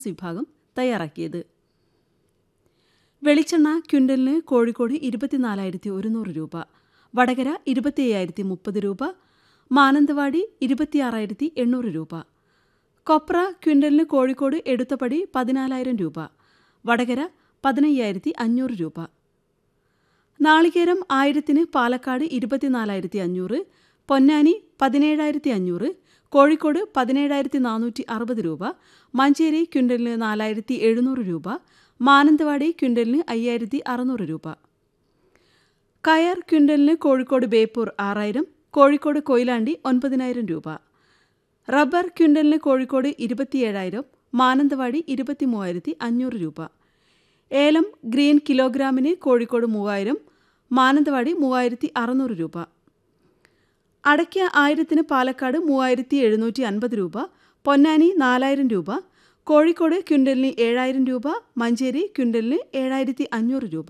വിഭാഗം തയ്യാറാക്കിയത് വെളിച്ചെണ്ണ ക്വിൻ്റലിന് കോഴിക്കോട് ഇരുപത്തിനാലായിരത്തി ഒരുന്നൂറ് രൂപ വടകര ഇരുപത്തി അയ്യായിരത്തി മുപ്പത് രൂപ മാനന്തവാടി ഇരുപത്തിയാറായിരത്തി എണ്ണൂറ് രൂപ കൊപ്ര ക്വിൻ്റലിന് കോഴിക്കോട് എടുത്തപടി പതിനാലായിരം രൂപ വടകര പതിനയ്യായിരത്തി അഞ്ഞൂറ് രൂപ നാളികേരം ആയിരത്തിന് പാലക്കാട് ഇരുപത്തിനാലായിരത്തി അഞ്ഞൂറ് പൊന്നാനി പതിനേഴായിരത്തി അഞ്ഞൂറ് കോഴിക്കോട് പതിനേഴായിരത്തി നാനൂറ്റി അറുപത് രൂപ മഞ്ചേരി ക്വിൻ്റലിന് നാലായിരത്തി എഴുന്നൂറ് രൂപ മാനന്തവാടി ക്വിൻ്റലിന് അയ്യായിരത്തി അറുന്നൂറ് രൂപ കയർ ക്വിൻ്റലിന് കോഴിക്കോട് ബേപ്പൂർ ആറായിരം കോഴിക്കോട് കൊയിലാണ്ടി ഒൻപതിനായിരം രൂപ റബ്ബർ ക്വിൻ്റലിന് കോഴിക്കോട് ഇരുപത്തിയേഴായിരം മാനന്തവാടി ഇരുപത്തി മൂവായിരത്തി അഞ്ഞൂറ് രൂപ ഏലം ഗ്രീൻ കിലോഗ്രാമിന് കോഴിക്കോട് മൂവായിരം മാനന്തവാടി മൂവായിരത്തി അറുന്നൂറ് രൂപ അടയ്ക്ക ആയിരത്തിന് പാലക്കാട് മൂവായിരത്തി എഴുന്നൂറ്റി അൻപത് രൂപ പൊന്നാനി നാലായിരം രൂപ കോഴിക്കോട് ക്വിൻ്റലിന് ഏഴായിരം രൂപ മഞ്ചേരി ക്വിൻ്റലിന് ഏഴായിരത്തി അഞ്ഞൂറ് രൂപ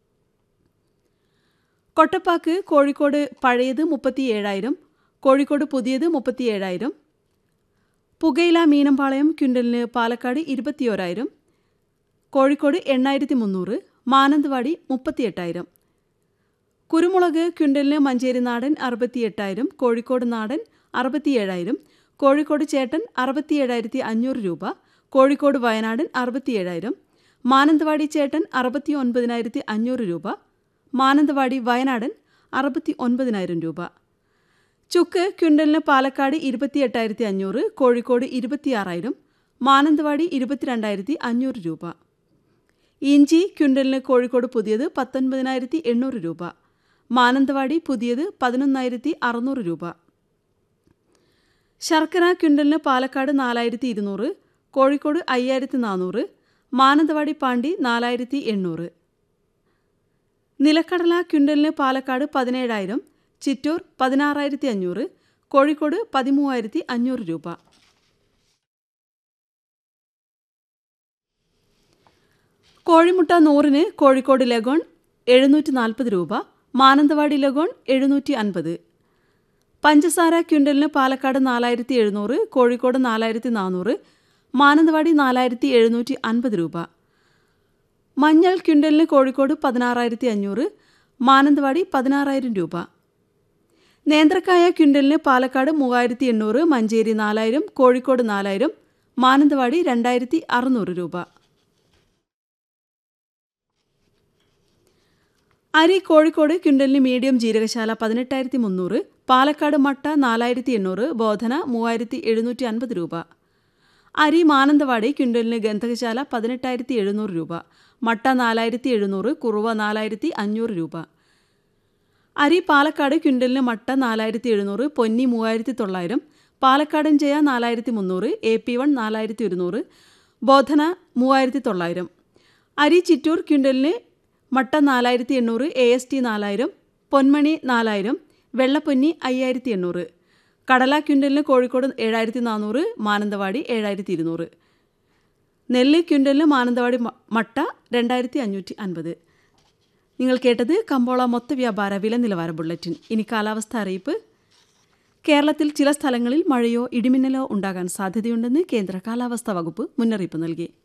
കൊട്ടപ്പാക്ക് കോഴിക്കോട് പഴയത് മുപ്പത്തി ഏഴായിരം കോഴിക്കോട് പുതിയത് മുപ്പത്തി ഏഴായിരം പുകയില മീനമ്പാളയം ക്വിൻ്റലിന് പാലക്കാട് ഇരുപത്തിയോരായിരം കോഴിക്കോട് എണ്ണായിരത്തി മുന്നൂറ് മാനന്തവാടി മുപ്പത്തിയെട്ടായിരം കുരുമുളക് ക്വിൻ്റലിന് മഞ്ചേരി നാടൻ അറുപത്തിയെട്ടായിരം കോഴിക്കോട് നാടൻ അറുപത്തിയേഴായിരം കോഴിക്കോട് ചേട്ടൻ അറുപത്തിയേഴായിരത്തി അഞ്ഞൂറ് രൂപ കോഴിക്കോട് വയനാടൻ അറുപത്തിയേഴായിരം മാനന്തവാടി ചേട്ടൻ അറുപത്തി ഒൻപതിനായിരത്തി അഞ്ഞൂറ് രൂപ മാനന്തവാടി വയനാടൻ അറുപത്തി ഒൻപതിനായിരം രൂപ ചുക്ക് ക്വിൻ്റലിന് പാലക്കാട് ഇരുപത്തിയെട്ടായിരത്തി അഞ്ഞൂറ് കോഴിക്കോട് ഇരുപത്തിയാറായിരം മാനന്തവാടി ഇരുപത്തിരണ്ടായിരത്തി അഞ്ഞൂറ് രൂപ ഇഞ്ചി ക്വിൻ്റലിന് കോഴിക്കോട് പുതിയത് പത്തൊൻപതിനായിരത്തി എണ്ണൂറ് രൂപ മാനന്തവാടി പുതിയത് പതിനൊന്നായിരത്തി അറുന്നൂറ് രൂപ ശർക്കര ക്വിൻ്റലിന് പാലക്കാട് നാലായിരത്തി ഇരുന്നൂറ് കോഴിക്കോട് അയ്യായിരത്തി നാനൂറ് മാനന്തവാടി പാണ്ടി നാലായിരത്തി എണ്ണൂറ് നിലക്കടല ക്വിൻ്റലിന് പാലക്കാട് പതിനേഴായിരം ചിറ്റൂർ പതിനാറായിരത്തി അഞ്ഞൂറ് കോഴിക്കോട് പതിമൂവായിരത്തി അഞ്ഞൂറ് രൂപ കോഴിമുട്ട നൂറിന് കോഴിക്കോട് ലഗോൺ എഴുന്നൂറ്റി നാൽപ്പത് രൂപ മാനന്തവാടി ലഗോൺ എഴുന്നൂറ്റി അൻപത് പഞ്ചസാര ക്വിൻ്റലിന് പാലക്കാട് നാലായിരത്തി എഴുന്നൂറ് കോഴിക്കോട് നാലായിരത്തി നാനൂറ് മാനന്തവാടി നാലായിരത്തി എഴുന്നൂറ്റി അൻപത് രൂപ മഞ്ഞൾ ക്വിൻ്റലിന് കോഴിക്കോട് പതിനാറായിരത്തി അഞ്ഞൂറ് മാനന്തവാടി പതിനാറായിരം രൂപ നേന്ത്രക്കായ ക്വിൻ്റലിന് പാലക്കാട് മൂവായിരത്തി എണ്ണൂറ് മഞ്ചേരി നാലായിരം കോഴിക്കോട് നാലായിരം മാനന്തവാടി രണ്ടായിരത്തി അറുന്നൂറ് രൂപ അരി കോഴിക്കോട് ക്വിൻ്റലിന് മീഡിയം ജീരകശാല പതിനെട്ടായിരത്തി മുന്നൂറ് പാലക്കാട് മട്ട നാലായിരത്തി എണ്ണൂറ് ബോധന മൂവായിരത്തി എഴുന്നൂറ്റി അൻപത് രൂപ അരി മാനന്തവാടി ക്വിൻ്റലിന് ഗന്ധകശാല പതിനെട്ടായിരത്തി എഴുന്നൂറ് രൂപ മട്ട നാലായിരത്തി എഴുന്നൂറ് കുറുവ നാലായിരത്തി അഞ്ഞൂറ് രൂപ അരി പാലക്കാട് ക്വിൻ്റലിന് മട്ട നാലായിരത്തി എഴുന്നൂറ് പൊന്നി മൂവായിരത്തി തൊള്ളായിരം പാലക്കാടൻ ജയ നാലായിരത്തി മുന്നൂറ് എ പി വൺ നാലായിരത്തി ഒരുന്നൂറ് ബോധന മൂവായിരത്തി തൊള്ളായിരം അരി ചിറ്റൂർ ക്വിൻ്റലിന് മട്ട നാലായിരത്തി എണ്ണൂറ് എ എസ് ടി നാലായിരം പൊന്മണി നാലായിരം വെള്ളപ്പൊന്നി അയ്യായിരത്തി എണ്ണൂറ് കടല ക്വിൻ്റലിന് കോഴിക്കോട് ഏഴായിരത്തി നാനൂറ് മാനന്തവാടി ഏഴായിരത്തി ഇരുന്നൂറ് നെല്ല് ക്വിൻ്റലിന് മാനന്തവാടി മട്ട രണ്ടായിരത്തി അഞ്ഞൂറ്റി അൻപത് നിങ്ങൾ കേട്ടത് കമ്പോള മൊത്ത വ്യാപാര വില നിലവാര ബുള്ളറ്റിൻ ഇനി കാലാവസ്ഥ അറിയിപ്പ് കേരളത്തിൽ ചില സ്ഥലങ്ങളിൽ മഴയോ ഇടിമിന്നലോ ഉണ്ടാകാൻ സാധ്യതയുണ്ടെന്ന് കേന്ദ്ര കാലാവസ്ഥാ വകുപ്പ് മുന്നറിയിപ്പ് നൽകി